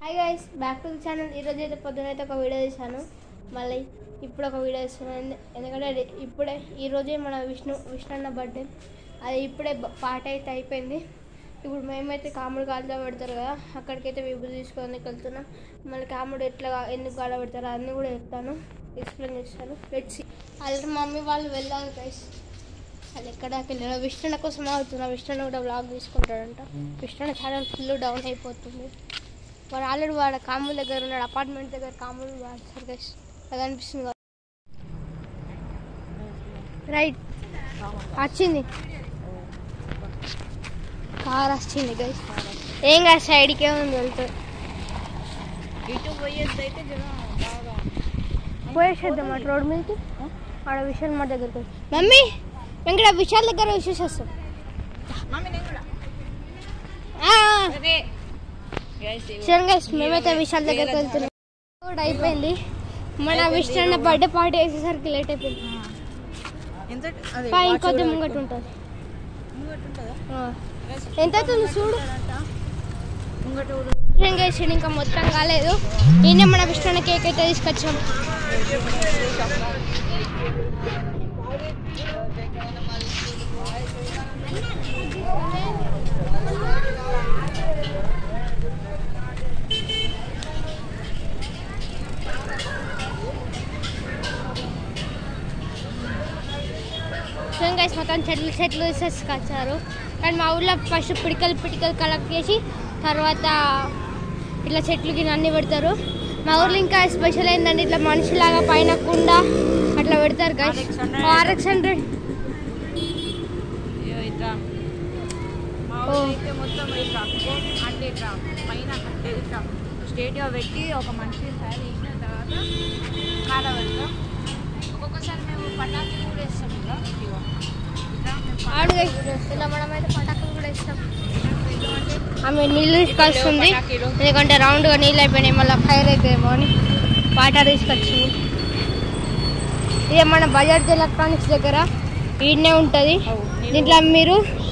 Hi guys back to the channel ఈరోజు అయితే పొద్దున అయితే ఒక వీడియో చేశాను మళ్ళీ ఇప్పుడు ఒక వీడియో చేస్తున్నాను ఎందు- ఎందుకంటే అది ఇప్పుడే ఈరోజే మన విష్ణు విష్ణు అన్న బర్త్డే అది ఇప్పుడే బ- పాట అయితే అయిపోయింది ఇప్పుడు మేమైతే కాముడు కాలుతో పెడతారు కదా అక్కడికైతే విభూతి తీసుకొని వెళ్తున్నాం మళ్ళీ కాముడు ఎట్లా కా- ఎందుకు కాడ పెడతారో అన్నీ కూడా చెప్తాను ఎక్స్ప్లెయిన్ చేస్తాను లెట్స్ అలాంటి మమ్మీ వాళ్ళు వెళ్ళాలి గైస్ అది ఎక్కడికి వెళ్ళిన విష్ణున కోసం అవుతున్నా విష్ణుని కూడా బ్లాగ్ తీసుకుంటాడంట విష్ణుని ఛానల్ ఫుల్ డౌన్ అయిపోతుంది వాడు ఆల్రెడీ వాడు కాముల దగ్గర ఉన్నాడు అపార్ట్మెంట్ దగ్గర కాములు వాడతారు గైస్ అది అనిపిస్తుంది కదా రైట్ వచ్చింది కార్ వచ్చింది గైస్ ఏం కాదు సైడ్కే ఉంది వెళ్తుంది ఇటు పోయేది అయితే జనం బాగా పోయేసేద్దాం అటు రోడ్ మీదకి ఆడ విశాల్ మా దగ్గరికి వచ్చి. మమ్మీ మేము ఇక్కడ విశాల్ దగ్గర విశేషిస్తాం మమ్మీ నేను కూడా సరే గైస్ మేమైతే విశాల్ దగ్గరికి వెళ్తున్నాం కూడా అయిపోయింది మన విష్ణు బర్త్డే పార్టీ వేసేసరికి లేట్ అయిపోయింది ఎంత అది పై ఇంకొద్ది ముంగట ఉంటుంది ముంగట ఉంటుందా ఆ. ఎంత అవుతుంది చూడు ముంగట ఊరు ఏం చేసాడు ఇంకా మొత్తం కాలేదు ఈయన మన విష్ణు కేక్ అయితే తీసుకొచ్చాం చూడండి guys, మొత్తం చెట్లు చెట్లు తీసుకొచ్చారు కానీ మా ఊళ్ళో ఫస్ట్ పిడికలు పిడికలు కలెక్ట్ చేసి తర్వాత ఇట్లా చెట్లు కింద అన్ని పెడతారు మా ఊర్లో ఇంకా స్పెషల్ ఏంటంటే ఇట్లా మనిషిలాగా పైన కుండ అట్లా పెడతారు గైస్ ఆర్ఎక్స్ హండ్రెడ్ అయ్యో ఇట్లా మా ఓ. ఊళ్ళో అయితే మొత్తం ఇట్లా అంటే ఇట్లా పైన అంటే ఇట్లా స్టేడియో పెట్టి ఒక మనిషి తయారు చేసిన తర్వాత కాడ పెడతాం ఒక్కొక్కసారి మేము పటాకి కూడా వేస్తాం ఇట్లా ఇదిగో. ఇట్లా మేము ఆడు guys, ఇలా మనమైతే పటాకులు కూడా ఇస్తాం పటాకులు అంటే ఆమె నీళ్ళు తీసుకొస్తుంది పటాకీలు. ఎందుకంటే రౌండ్గా నీళ్ళు అయిపోయినాయి మళ్ళీ ఫైర్ అవుతాయేమో అని పాట తీసుకొచ్చింది ఇదే మన బజాజ్ ఎలక్ట్రానిక్స్ దగ్గర ఈడనే ఉంటుంది అవు, నీళ్ళు. దీంట్లో మీరు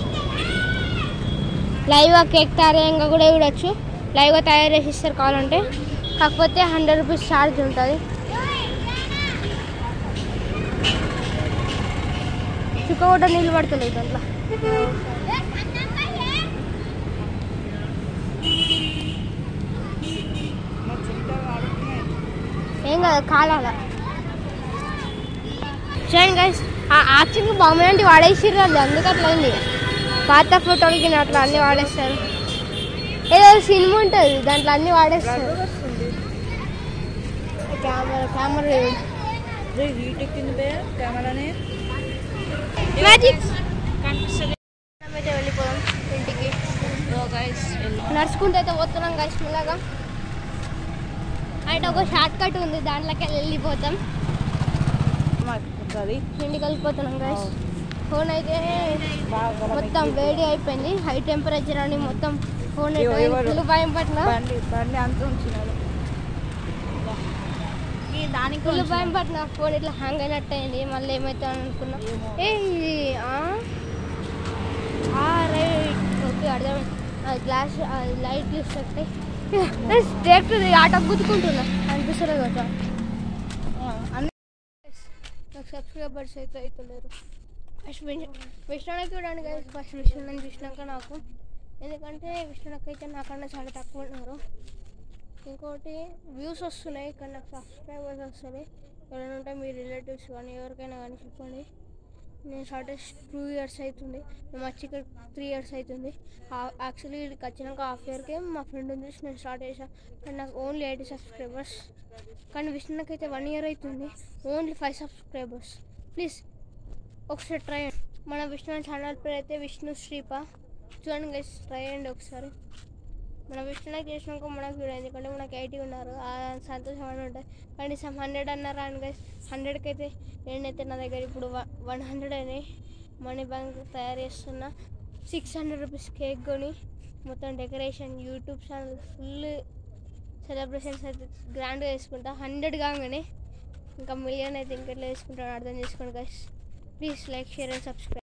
లైవ్గా కేక్ తయారీయంగా కూడా చూడొచ్చు లైవ్గా తయారు చేసి ఇస్తారు కావాలంటే కాకపోతే హండ్రెడ్ రూపీస్ ఛార్జ్ ఉంటుంది చుక్క కూడా నీళ్ళు పడుతుంది దాంట్లో మా చుట్టాలు ఆడుతున్నాయి. ఏం కాదు కాలాల చూడండి గైస్ ఆ యాక్చువల్గా బొమ్మ లాంటి వాడేసిర్రు అది అందుకే అట్లా అయింది పాత ఫోటోలకి అట్లా అన్ని వాడేస్తారు ఏదో సినిమా ఉంటుంది దాంట్లో అన్ని వాడేస్తారు రబ్బర్ వస్తుంది కెమెరా కెమెరా రే హీట్ ఎక్కింది బే కెమెరానే మ్యాజిక్ కనిపిస్తుంది అయితే వెళ్ళిపోదాం ఇంటికి సో గైస్ నడుచుకుంటూ అయితే పోతున్నాం గైస్ ఇలాగా అంటే ఒక షార్ట్ కట్ ఉంది దాంట్లోకి వెళ్ళిపోతాం అది ఇంటికి వెళ్ళిపోతున్నాం గైస్ ఫోన్ అయితే బాగా మొత్తం వేడి అయిపోయింది హై టెంపరేచర్ అని మొత్తం ఫోన్ అయ్యో, ఎవరు? ఫుల్ భయం పట్టిన బండి బండి అంత ఉంచినారు ఈ దానికి ఫుల్ ఉంచినారు. భయం పట్టిన ఫోన్ ఇట్లా హ్యాంగ్ అయినట్టు అయింది మళ్ళీ ఏమైతే అనుకున్నా ఏమో. ఏ ఇది రైట్ ఓకే అర్థం గ్లాస్ లైట్ చూస్తే డైరెక్ట్ ఆటో గుద్దుకుంటున్నా అనిపిస్తలేదు కదా ఆ, అన్ని నాకు సబ్స్క్రైబర్స్ అయితే అవుతలేరు ఫస్ట్ విష్ణునకి చూడండి కదా ఫస్ట్ విష్ణుని చూసినాక నాకు ఎందుకంటే విష్ణునకి అయితే నాకన్నా చాలా తక్కువ ఉన్నారు ఇంకోటి వ్యూస్ వస్తున్నాయి కానీ నాకు సబ్స్క్రైబర్స్ వస్తున్నాయి ఎవరైనా ఉంటే మీ రిలేటివ్స్ కానీ ఎవరికైనా కానీ చెప్పండి నేను స్టార్ట్ టూ ఇయర్స్ అవుతుంది మేము వచ్చి ఇక్కడ త్రీ ఇయర్స్ అవుతుంది యాక్చువల్లీ ఇక్కడికి వచ్చినాక హాఫ్ ఇయర్కే మా ఫ్రెండ్ చూసి నేను స్టార్ట్ చేశాను కానీ నాకు ఓన్లీ ఎయిటీ సబ్స్క్రైబర్స్ కానీ విష్ణుకి అయితే వన్ ఇయర్ అవుతుంది ఓన్లీ ఫైవ్ సబ్స్క్రైబర్స్ ప్లీజ్ ఒకసారి ట్రై మన విష్ణు ఛానల్ పేరు అయితే విష్ణు శ్రీప చూడండి గైస్ ట్రై చేయండి ఒకసారి మన విష్ణుకి చేసినాక మనకు చూడండి ఎందుకంటే మనకు ఎయిటీ ఉన్నారు ఆ సంతోషం అని ఉంటుంది కనీసం హండ్రెడ్ అన్నారు అని గైస్ హండ్రెడ్కి అయితే నేనైతే నా దగ్గర ఇప్పుడు వన్ హండ్రెడ్ అయినాయి మనీ బ్యాంక్ తయారు చేస్తున్నా సిక్స్ హండ్రెడ్ రూపీస్ కేక్ కొని మొత్తం decoration YouTube channel full celebrations అయితే గ్రాండ్గా వేసుకుంటా హండ్రెడ్ కాగానే ఇంకా మిలియన్ అయితే ఇంకెట్లా వేసుకుంటాను అర్థం చేసుకోండి guys please like share and subscribe